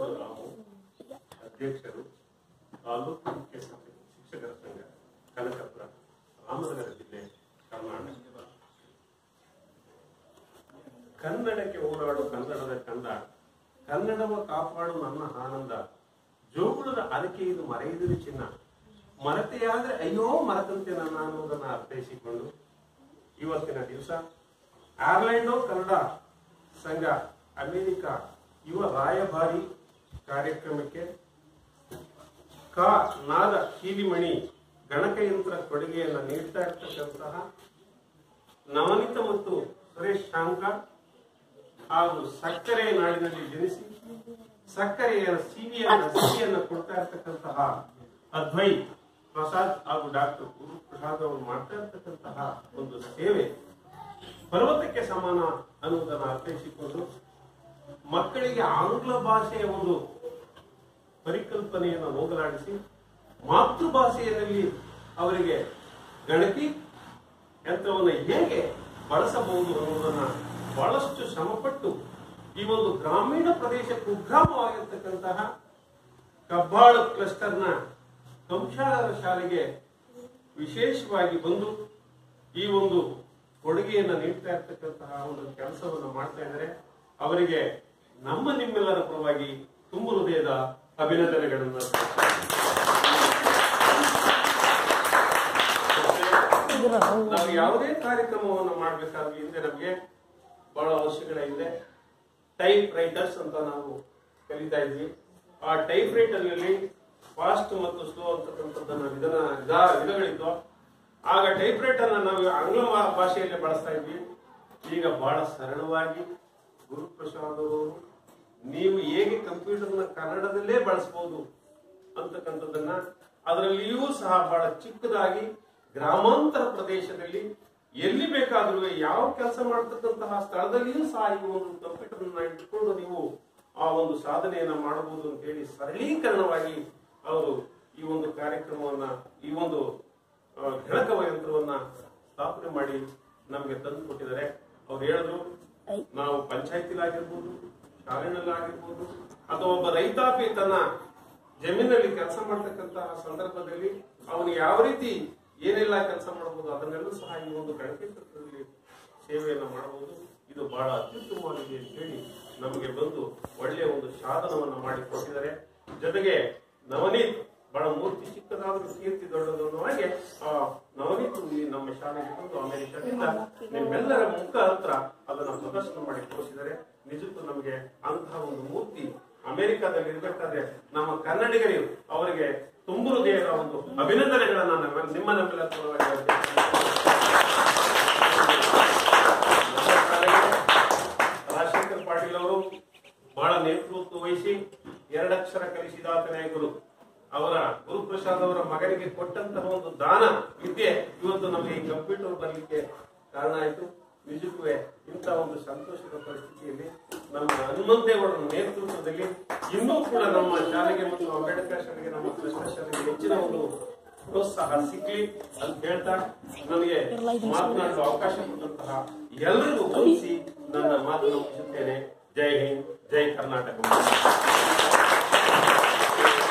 ರಾಮು ಅಧ್ಯಕ್ಷರು ತಾಲೂಕು ಮುಖ್ಯ ಶಿಕ್ಷಕ- ಶಿಕ್ಷಕರ ಸಂಘ ಕನಕಪುರ ರಾಮನಗರ ಜಿಲ್ಲೆ ಕರ್ನಾಟಕ ಕನ್ನಡಕ್ಕೆ ಹೋರಾಡು ಕನ್ನಡದ ಕಂದ ಕನ್ನಡವ ಕಾಪಾಡು ನನ್ನ ಆನಂದ ಜೋಗುಳದ ಅದಕ್ಕೆ ಇದು ಮರೆಯುವುದು ಚಿನ್ನ ಮರತೆಯಾದ್ರೆ ಅಯ್ಯೋ ಮರತಂತೆ ನನ್ನ ಅನ್ನೋದನ್ನ ಅರ್ಥೈಸಿಕೊಂಡು ಇವತ್ತಿನ ದಿವಸ ಆರ್ಲ್ಯಾಂಡೋ ಕನ್ನಡ ಸಂಘ ಅಮೆರಿಕ ಯುವ ರಾಯಭಾರಿ ಕಾರ್ಯಕ್ರಮಕ್ಕೆ ಕ ನಾದ ಕೀಲಿಮಣಿ ಗಣಕಯಂತ್ರ ಕೊಡುಗೆಯನ್ನು ನೀಡ್ತಾ ಇರ್ತಕ್ಕಂತಹ ನವನೀತ ಮತ್ತು ಸುರೇಶ್ ಶಾಂಕರ್ ಹಾಗೂ ಸಕ್ಕರೆ ನಾಡಿನಲ್ಲಿ ಜನಿಸಿ ಸಕ್ಕರೆಯ ಸಿಹಿಯನ್ನ ಸಿಹಿಯನ್ನು ಕೊಡ್ತಾ ಇರ್ತಕ್ಕಂತಹ ಅದ್ವೈತ್ ಪ್ರಸಾದ್ ಹಾಗೂ ಡಾಕ್ಟರ್ ಗುರು ಪ್ರಸಾದ್ ಅವರು ಮಾಡ್ತಾ ಇರ್ತಕ್ಕಂತಹ ಒಂದು ಸೇವೆ ಪರ್ವತಕ್ಕೆ ಸಮಾನ ಅನ್ನುವುದನ್ನು ಅರ್ಥೈಸಿಕೊಂಡು ಮಕ್ಕಳಿಗೆ ಆಂಗ್ಲ ಭಾಷೆಯ ಒಂದು ಪರಿಕಲ್ಪನೆಯನ್ನು ಹೋಗಲಾಡಿಸಿ ಮಾತೃಭಾಷೆಯಲ್ಲಿ ಅವರಿಗೆ ಗಣತಿ ಯಂತ್ರವನ್ನು ಹೇಗೆ ಬಳಸಬಹುದು ಅನ್ನೋದನ್ನ ಬಹಳಷ್ಟು ಶ್ರಮಪಟ್ಟು ಈ ಒಂದು ಗ್ರಾಮೀಣ ಪ್ರದೇಶ ಕುಗ್ರಾಮವಾಗಿರ್ತಕ್ಕಂತಹ ಕಬ್ಬಾಳ ಕ್ಲಸ್ಟರ್ನ ಕಂಶಾಳರ ಶಾಲೆಗೆ ವಿಶೇಷವಾಗಿ ಬಂದು ಈ ಒಂದು ಕೊಡುಗೆಯನ್ನು ನೀಡ್ತಾ ಇರ್ತಕ್ಕಂತಹ ಒಂದು ಕೆಲಸವನ್ನು ಮಾಡ್ತಾ ಇದ್ದಾರೆ ಅವರಿಗೆ ನಮ್ಮ ನಿಮ್ಮೆಲ್ಲರ ಪರವಾಗಿ ತುಂಬು ಹೃದಯದ ಅಭಿನಂದನೆಗಳನ್ನು ನಾವು ಯಾವುದೇ ಕಾರ್ಯಕ್ರಮವನ್ನು ಮಾಡಬೇಕಾದ್ರೆ ಹಿಂದೆ ನಮಗೆ ಬಹಳ ವರ್ಷಗಳಿಂದ ಟೈಪ್ ರೈಟರ್ಸ್ ಅಂತ ನಾವು ಕಲಿತಾ ಇದ್ವಿ ಆ ಟೈಪ್ ರೈಟರ್ ನಲ್ಲಿ ಫಾಸ್ಟ್ ಮತ್ತು ಸ್ಲೋ ಅಂತಕ್ಕಂಥದ್ದನ್ನ ವಿಧಾನ ವಿಧ- ವಿಧಗಳಿದ್ವು ಆಗ ಟೈಪ್ ರೈಟರ್ ನಾವು ಆಂಗ್ಲ ಭಾ- ಭಾಷೆಯಲ್ಲಿ ಬಳಸ್ತಾ ಇದ್ವಿ ಈಗ ಬಹಳ ಸರಳವಾಗಿ ಗುರುಪ್ರಸಾದ್ ಅವರು ನೀವು ಹೇಗೆ ಕಂಪ್ಯೂಟರ್ನ ಕನ್ನಡದಲ್ಲೇ ಬಳಸಬಹುದು ಅಂತಕ್ಕಂಥದ್ದನ್ನ ಅದರಲ್ಲಿಯೂ ಸಹ ಬಹಳ ಚಿಕ್ಕದಾಗಿ ಗ್ರಾಮಾಂತರ ಪ್ರದೇಶದಲ್ಲಿ ಎಲ್ಲಿ ಬೇಕಾದ್ರೂ ಯಾವ ಕೆಲಸ ಮಾಡ್ತಕ್ಕಂತಹ ಸ್ಥಳದಲ್ಲಿಯೂ ಸಹ ಈ ಒಂದು ಕಂಪ್ಯೂಟರ್ ಇಟ್ಕೊಂಡು ನೀವು ಆ ಒಂದು ಸಾಧನೆಯನ್ನ ಮಾಡಬಹುದು ಅಂತ ಹೇಳಿ ಸರಳೀಕರಣವಾಗಿ ಅವರು ಈ ಒಂದು ಕಾರ್ಯಕ್ರಮವನ್ನ ಈ ಒಂದು ಆ, ಗಣಕ ಯಂತ್ರವನ್ನ ಸ್ಥಾಪನೆ ಮಾಡಿ ನಮಗೆ ತಂದು ಕೊಟ್ಟಿದ್ದಾರೆ ಅವ್ರು ಹೇಳಿದ್ರು ನಾವು ಪಂಚಾಯತಿಲಾಗಿರ್ಬೋದು ಶಾಲೆನಲ್ಲಾಗಿರ್ಬೋದು ಅಥವಾ ಒಬ್ಬ ರೈತಾಪಿ ತನ್ನ ಜಮೀನಲ್ಲಿ ಕೆಲಸ ಮಾಡ್ತಕ್ಕಂತಹ ಸಂದರ್ಭದಲ್ಲಿ ಅವನು ಯಾವ ರೀತಿ ಏನೆಲ್ಲ ಕೆಲಸ ಮಾಡಬಹುದು ಅದನ್ನೆಲ್ಲ ಸಹ ಈ ಒಂದು ಗಣಕಯಂತ್ರದಲ್ಲಿ ಸೇವೆಯನ್ನ ಮಾಡಬಹುದು ಇದು ಬಹಳ ಅತ್ಯುತ್ತಮವಾಗಿದೆ ಅಂತ ಹೇಳಿ ನಮಗೆ ಬಂದು ಒಳ್ಳೆಯ ಒಂದು ಸಾಧನವನ್ನ ಮಾಡಿ ಕೊಟ್ಟಿದ್ದಾರೆ ಜೊತೆಗೆ ನವನೀತ್ ಬಹಳ ಮೂರ್ತಿ ಚಿಕ್ಕದಾದ್ರೂ ಕೀರ್ತಿ ದೊಡ್ಡದು ಅನ್ನೋ ಹಾಗೆ ಆ ನವನೀತ್ ಇಲ್ಲಿ ನಮ್ಮ ಶಾಲೆಗೆ ಬಂದು ಅಮೆರಿಕದಿಂದ ನಿಮ್ಮೆಲ್ಲರ ಮುಖಾಂತರ ಅದನ್ನ ಪ್ರದರ್ಶನ ಮಾಡಿ ತೋರಿಸಿದ್ದಾರೆ ನಿಜಕ್ಕೂ ನಮಗೆ ಅಂತಹ ಒಂದು ಮೂರ್ತಿ ಅಮೆರಿಕದಲ್ಲಿ ಇರ್ಬೇಕಾದ್ರೆ ನಮ್ಮ ಕನ್ನಡಿಗರು ಅವರಿಗೆ ತುಂಬು ಹೃದಯದ ಒಂದು ಅಭಿನಂದನೆಗಳನ್ನ ನಮ್ಮ ನಿಮ್ಮ ನಮ್ಮೆಲ್ಲರ ಪರವಾಗಿ ಹೇಳ್ತೇನೆ. ನಮ್ಮ ಶಾಲೆಗೆ ರಾಜಶೇಖರ್ ಪಾಟೀಲ್ ಅವರು ಬಹಳ ನೇತೃತ್ವ ವಹಿಸಿ ಎರಡಕ್ಷರ ಕಲಿಸಿದಾತನೇ ಗುರು ಅವರ ಗುರುಪ್ರಸಾದ್ ಅವರ ಮಗನಿಗೆ ಕೊಟ್ಟಂತಹ ಒಂದು ದಾನ ವಿದ್ಯೆ ಇವತ್ತು ನಮಗೆ ಈ ಕಂಪ್ಯೂಟರ್ ಬರಲಿಕ್ಕೆ ಕಾರಣ ಆಯಿತು ನಿಜಕ್ಕೂ ಇಂಥ ಒಂದು ಸಂತೋಷದ ಪರಿಸ್ಥಿತಿಯಲ್ಲಿ ನಮ್ಮ ಹನುಮಂತೇಗೌಡರ ನೇತೃತ್ವದಲ್ಲಿ ಇನ್ನೂ ಕೂಡ ನಮ್ಮ ಶಾಲೆಗೆ ಮತ್ತು ಅಂಬೇಡ್ಕರ್ ಶಾಲೆಗೆ ನಮ್ಮ ಕೃಷ್ಣ ಶಾಲೆಗೆ ಹೆಚ್ಚಿನ ಒಂದು ಪ್ರೋತ್ಸಾಹ ಸಿಗ್ಲಿ ಅಂತ ಹೇಳ್ತಾ ನನಗೆ ಮಾತನಾಡುವ ಅವಕಾಶ ಕೊಟ್ಟಂತಹ ಎಲ್ಲರಿಗೂ ವಂದಿಸಿ ನನ್ನ ಮಾತನ್ನು ಮುಗಿಸುತ್ತೇನೆ ಜೈ ಹಿಂದ್ ಜೈ ಕರ್ನಾಟಕ